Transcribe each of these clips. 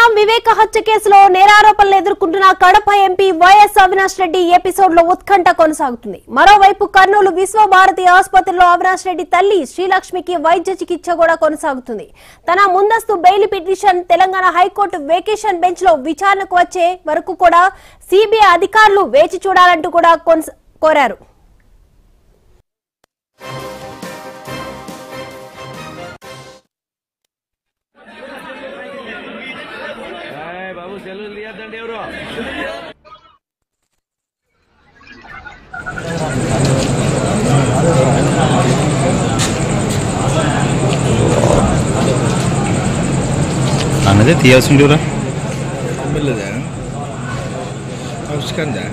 చూస్తున్నాం వివేక హత్య కేసులో నేరారోపణలు ఎదుర్కొంటున్న Kadapa MP YS Avinash Reddy episode లో ఉత్కంఠ కొనసాగుతుంది మరోవైపు కర్నూలు విశ్వభారతి ఆసుపత్రిలో అవినాష్ రెడ్డి తల్లి శ్రీలక్ష్మికి వైద్య చికిత్స కూడా కొనసాగుతుంది తన ముందస్తు bail petition Telangana high court vacation bench లో విచారణకు వచ్చే వరకు కూడా సిబిఐ అధికారులు వేచి చూడాలంటూ కూడా కొనస- కోరారు ఏయ్ బాబు సెలవులు తీయద్దండి ఎవరు అన్నదే తీయాల్సిండురా వెళ్ళదా అవసరందా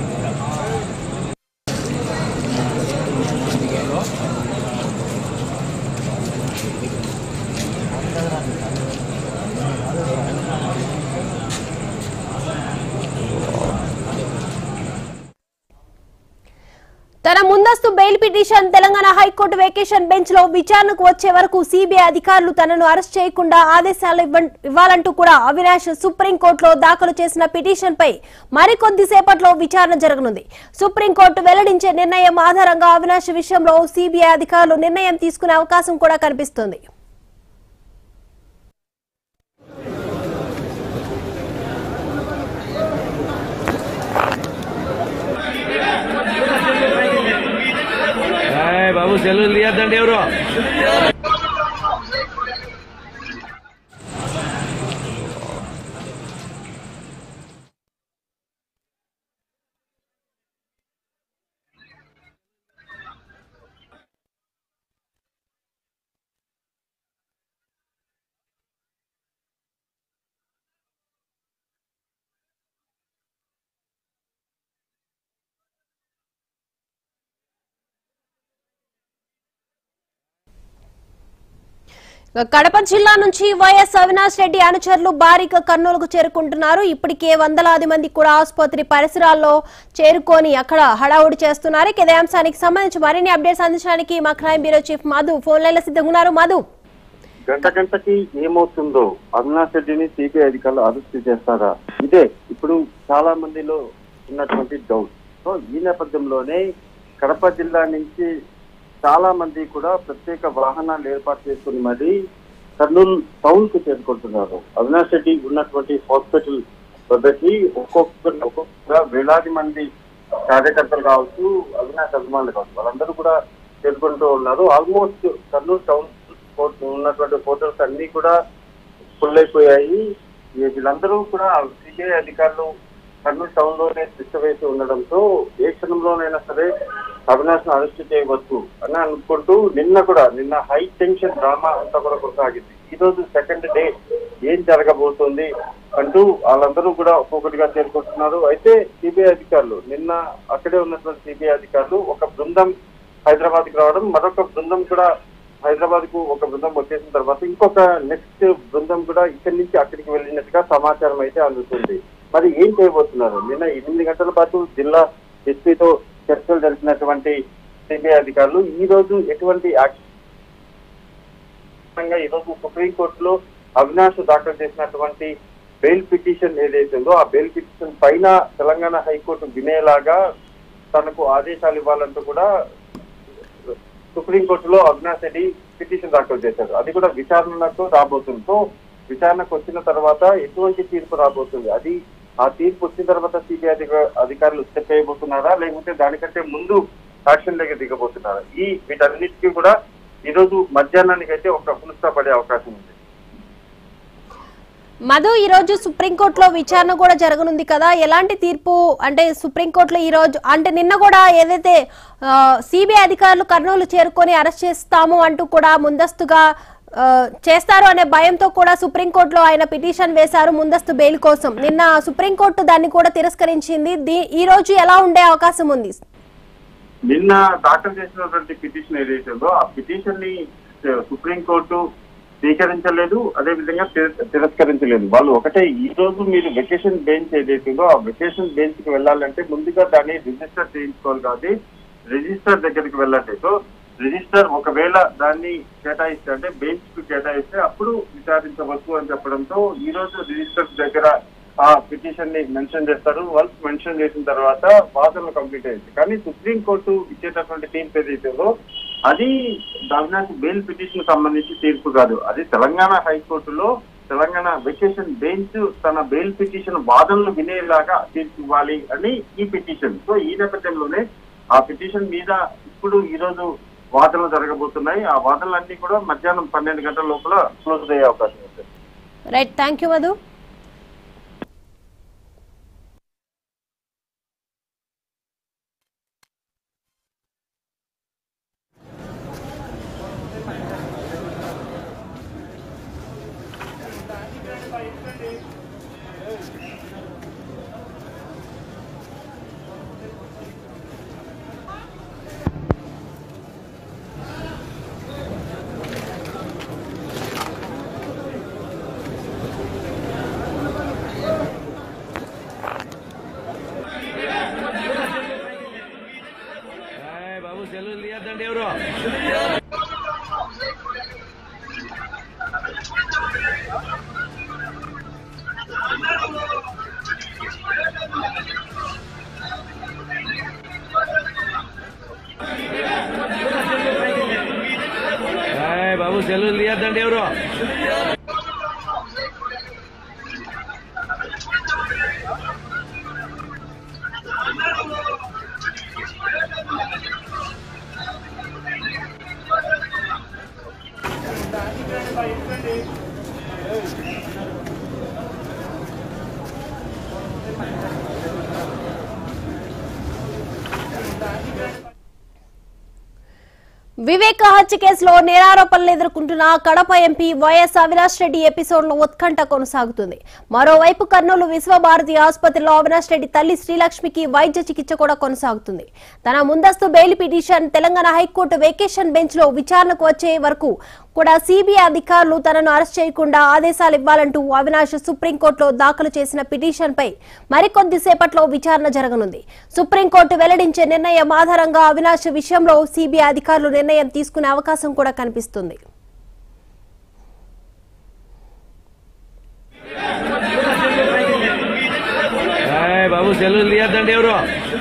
తన ముందస్తు bail petition Telangana high court vacation bench లో విచారణకు వచ్చే వరకు సిబిఐ అధికారులు తనను అరెస్ట్ చేయకుండా ఆదేశాలు ఇవ్వ- ఇవ్వాలంటూ కూడా అవినాష్ సుప్రీంకోర్టులో దాఖలు చేసిన పిటిషన్ పై మరికొద్ది సేపట్లో విచారణ జరగనుంది సుప్రీంకోర్టు వెల్లడించే నిర్ణయం ఆధారంగా అవినాష్ విషయంలో సిబిఐ అధికారులు నిర్ణయం తీసుకునే అవకాశం కూడా కనిపిస్తోంది ఏయ్ బాబు సెలవులు తీయద్దండి ఎవరు ఇక కడప జిల్లా నుంచి వైఎస్ అవినాష్ రెడ్డి అనుచరులు భారీగా కర్నూలుకు చేరుకుంటున్నారు ఇప్పటికే వందలాది మంది కూడా ఆసుపత్రి పరిసరాల్లో చేరుకొని అక్కడ హడావుడి చేస్తున్నారు ఇక ఇదే అంశానికి సంబంధించి మరిన్ని అప్డేట్స్ అందించడానికి మా crime bureau chief Madhu phone లైన్లో సిద్ధంగా ఉన్నారు మధు గంట గంటకి ఏమవుతుందో అవినాష్ రెడ్డిని సిబిఐ అధికారులు అరెస్ట్ చేస్తారా ఇదే ఇప్పుడు చాలా మందిలో ఉన్నటువంటి డౌట్ సో ఈ నేపథ్యంలోనే కడప జిల్లా నుంచి చాలా మంది కూడా ప్రత్యేక వాహనాలు ఏర్పాటు చేసుకుని మరి కర్నూలు టౌన్ కు చేరుకుంటున్నారు అవినాష్ రెడ్డి ఉన్నటువంటి హాస్పిటల్ వద్దకి ఒక్కొక్క ఒక్కొక్క వేలాది మంది కార్యకర్తలు కావచ్చు అవినాష్ అభిమానులు కావచ్చు వాళ్ళందరూ కూడా చేరుకుంటూ ఉన్నారు ఆల్మోస్ట్ కర్నూలు టౌన్ కోర్టు ఉన్నటువంటి హోటల్స్ అన్ని కూడా ఫుల్ అయిపోయాయి ఈ వీళ్ళందరూ కూడా సిబిఐ అధికారులు కర్నూలు టౌన్ లోనే శిక్ష వేసి ఉండడంతో ఏ క్షణంలోనైనా సరే అవినాష్ ను అరెస్ట్ చేయవచ్చు అని అనుకుంటూ నిన్న కూడా నిన్న హై టెన్షన్ డ్రామా అంతా కూడా కొనసాగింది ఈ రోజు సెకండ్ డే ఏం జరగబోతుంది అంటూ వాళ్ళందరూ కూడా ఒక్కొక్కటిగా చేరుకుంటున్నారు అయితే సిబిఐ అధికారులు నిన్న అక్కడే ఉన్నటువంటి సిబిఐ అధికారులు ఒక బృందం హైదరాబాద్ కి రావడం మరొక బృందం కూడా హైదరాబాద్ కు ఒక బృందం వచ్చేసిన తర్వాత ఇంకొక నెక్స్ట్ బృందం కూడా ఇక్కడి నుంచి అక్కడికి వెళ్ళినట్టుగా సమాచారం అయితే అందుతుంది మరి ఏం చేయబోతున్నారు నిన్న ఎనిమిది గంటల పాటు జిల్లా ఎస్పీతో చర్చలు జరిపినటువంటి సిబిఐ అధికారులు ఈ రోజు ఎటువంటి యాక్షన్ ఈ రోజు సుప్రీంకోర్టులో అవినాష్ దాఖలు చేసినటువంటి బెయిల్ పిటిషన్ ఏదైతే ఉందో ఆ బెయిల్ పిటిషన్ పైన తెలంగాణ హైకోర్టు వినేలాగా తనకు ఆదేశాలు ఇవ్వాలంటూ కూడా సుప్రీంకోర్టులో అవినాష్ రెడ్డి పిటిషన్ దాఖలు చేశారు అది కూడా విచారణకు రాబోతుంది సో విచారణకు వచ్చిన తర్వాత ఎటువంటి తీర్పు రాబోతుంది అది ఆ తీర్పు వచ్చిన తర్వాత సిబిఐ అధికారులు స్టెప్ చేయబోతున్నారా లేకపోతే దానికంటే ముందు యాక్షన్ దగ్గర దిగబోతున్నారా ఈ వీటన్నిటికీ కూడా ఈ రోజు మధ్యాహ్నానికి అయితే ఒక ఫుల్ స్టాప్ పడే అవకాశం ఉంది మధు ఈ రోజు సుప్రీంకోర్టులో విచారణ కూడా జరగనుంది కదా ఎలాంటి తీర్పు అంటే సుప్రీంకోర్టులో ఈ రోజు అంటే నిన్న కూడా ఏదైతే సిబిఐ అధికారులు కర్నూలు చేరుకొని అరెస్ట్ చేస్తాము అంటూ కూడా ముందస్తుగా ఆ, చేస్తారు అనే భయంతో కూడా సుప్రీంకోర్టులో ఆయన పిటిషన్ వేశారు ముందస్తు బెయిల్ కోసం నిన్న సుప్రీంకోర్టు దాన్ని కూడా తిరస్కరించింది దీ- ఈ రోజు ఎలా ఉండే అవకాశం ఉంది నిన్న దాఖలు చేసినటువంటి పిటిషన్ ఏదైతే ఉందో ఆ పిటిషన్ ని సుప్రీంకోర్టు స్వీకరించలేదు అదే విధంగా తిర- తిరస్కరించలేదు వాళ్ళు ఒకటే ఈ రోజు మీరు వెకేషన్ బెంచ్ ఏదైతే ఉందో ఆ వెకేషన్ బెంచ్ కి వెళ్ళాలంటే ముందుగా దాన్ని రిజిస్టర్ చేయించుకోవాలి కాబట్టి రిజిస్టర్ దగ్గరికి వెళ్ళండి సో రిజిస్టర్ ఒకవేళ దాన్ని కేటాయిస్తే అంటే బెంచ్ కు కేటాయిస్తే అప్పుడు విచారించవచ్చు అని చెప్పడంతో ఈ రోజు రిజిస్టర్ దగ్గర ఆ పిటిషన్ ని మెన్షన్ చేస్తారు వన్స్ మెన్షన్ చేసిన తర్వాత వాదనలు కంప్లీట్ అయింది కానీ సుప్రీం కోర్టు ఇచ్చేటటువంటి తీర్పు ఏదైతుందో అది అవినాష్ బెయిల్ పిటిషన్ సంబంధించి తీర్పు కాదు అది తెలంగాణ హైకోర్టులో తెలంగాణ వెకేషన్ బెంచ్ తన బెయిల్ పిటిషన్ వాదనలు వినేలాగా తీర్పు ఇవ్వాలి అని ఈ పిటిషన్ సో ఈ నేపథ్యంలోనే ఆ పిటిషన్ మీద ఇప్పుడు ఈ రోజు వాదనలు జరగబోతున్నాయి ఆ వాదనలన్నీ కూడా మధ్యాహ్నం పన్నెండు గంటల లోపల క్లోజ్ అయ్యే అవకాశం ఉంది రైట్ థ్యాంక్ యూ మధు ఏయ్ బాబు సెలవులు తీయద్దండి ఎవరు ఏయ్ బాబు సెలవులు తీయద్దండి ఎవరు వివేక హత్య కేసులో నేరారోపణలు ఎదుర్కొంటున్న Kadapa MP YS Avinash Reddy episode లో ఉత్కంఠ కొనసాగుతుంది మరోవైపు కర్నూలు విశ్వభారతి ఆసుపత్రిలో అవినాష్ రెడ్డి తల్లి శ్రీలక్ష్మికి వైద్య చికిత్స కూడా కొనసాగుతుంది తన ముందస్తు bail petition Telangana high court vacation bench లో విచారణకు వచ్చే వరకు కూడా సిబిఐ అధికారులు తనను అరెస్ట్ చేయకుండా ఆదేశాలు ఇవ్వాలంటూ అవినాష్ సుప్రీంకోర్టులో దాఖలు చేసిన పిటిషన్ పై మరికొద్ది సేపట్లో విచారణ జరగనుంది సుప్రీంకోర్టు వెల్లడించే నిర్ణయం ఆధారంగా అవినాష్ విషయంలో సిబిఐ అధికారులు నిర్ణయం తీసుకునే అవకాశం కూడా కనిపిస్తుంది ఏయ్ బాబు సెలవులు తీయద్దండి ఎవరు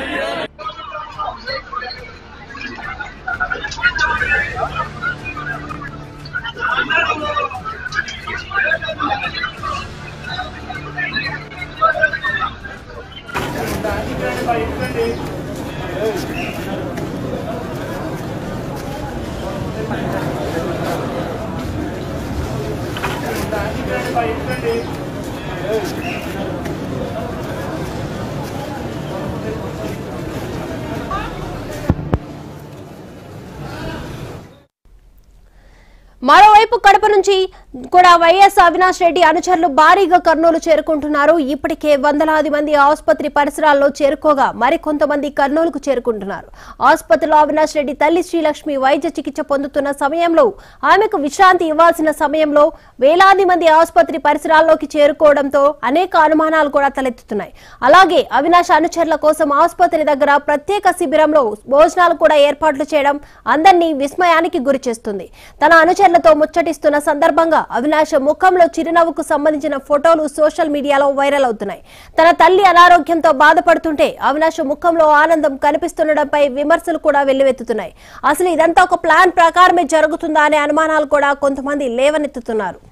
మరోవైపు కడప నుంచి కూడా వైఎస్ అవినాష్ రెడ్డి అనుచరులు భారీగా కర్నూలు చేరుకుంటున్నారు ఇప్పటికే వందలాది మంది ఆసుపత్రి పరిసరాల్లో చేరుకోగా మరికొంతమంది కర్నూలుకు చేరుకుంటున్నారు ఆసుపత్రిలో అవినాష్ రెడ్డి తల్లి శ్రీలక్ష్మి వైద్య చికిత్స పొందుతున్న సమయంలో ఆమెకు విశ్రాంతి ఇవ్వాల్సిన సమయంలో వేలాది మంది ఆసుపత్రి పరిసరాల్లోకి చేరుకోవడంతో అనేక అనుమానాలు కూడా తలెత్తుతున్నాయి అలాగే అవినాష్ అనుచరుల కోసం ఆసుపత్రి దగ్గర ప్రత్యేక శిబిరంలో భోజనాలు కూడా ఏర్పాట్లు చేయడం అందరినీ విస్మయానికి గురి చేస్తుంది తన అనుచరులతో ముచ్చటిస్తున్న సందర్భంగా అవినాష్ ముఖంలో చిరునవ్వుకు సంబంధించిన ఫోటోలు సోషల్ మీడియాలో వైరల్ అవుతున్నాయి తన తల్లి అనారోగ్యంతో బాధపడుతుంటే అవినాష్ ముఖంలో ఆనందం కనిపిస్తుండడంపై విమర్శలు కూడా వెల్లువెత్తుతున్నాయి అసలు ఇదంతా ఒక ప్లాన్ ప్రకారమే జరుగుతుందా అనే అనుమానాలు కూడా కొంతమంది లేవనెత్తుతున్నారు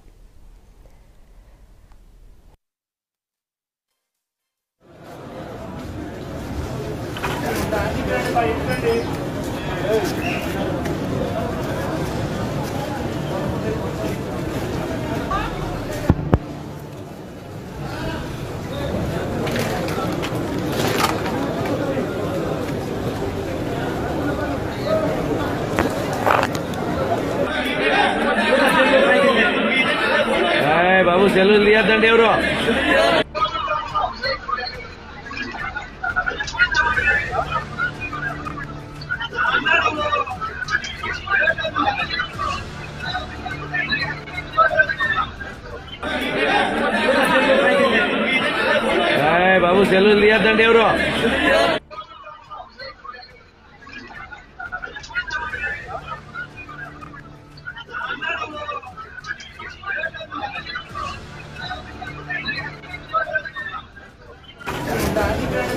ఏయ్ బాబు సెలవులు తీయద్దండి ఎవరు ఏయ్ బాబు సెలవులు తీయద్దండి ఎవరు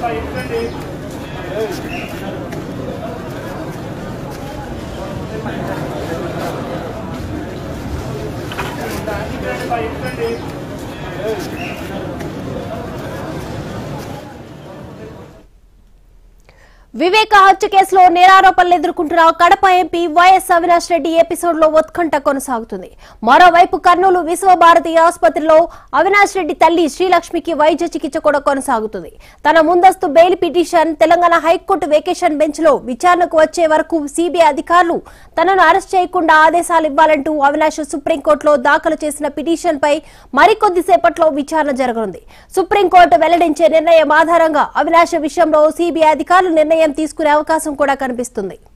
వివేక హత్య కేసులో నేరారోపణలు ఎదుర్కొంటున్న Kadapa MP YS Avinash Reddy episode లో ఉత్కంఠ కొనసాగుతుంది మరోవైపు కర్నూలు విశ్వభారతి ఆసుపత్రిలో అవినాష్ రెడ్డి తల్లి శ్రీలక్ష్మికి వైద్య చికిత్స కూడా కొనసాగుతుంది తన ముందస్తు bail petition Telangana high court vacation bench లో విచారణకు వచ్చే వరకు సిబిఐ అధికారులు తనను అరెస్ట్ చేయకుండా ఆదేశాలు ఇవ్వాలంటూ అవినాష్ సుప్రీంకోర్టులో దాఖలు చేసిన పిటిషన్ పై మరికొద్దిసేపట్లో విచారణ జరగనుంది సుప్రీంకోర్టు వెల్లడించే నిర్ణయం ఆధారంగా అవినాష్ విషయంలో సిబిఐ అధికారులు నిర్ణయం తీసుకునే అవకాశం కూడా కనిపిస్తుంది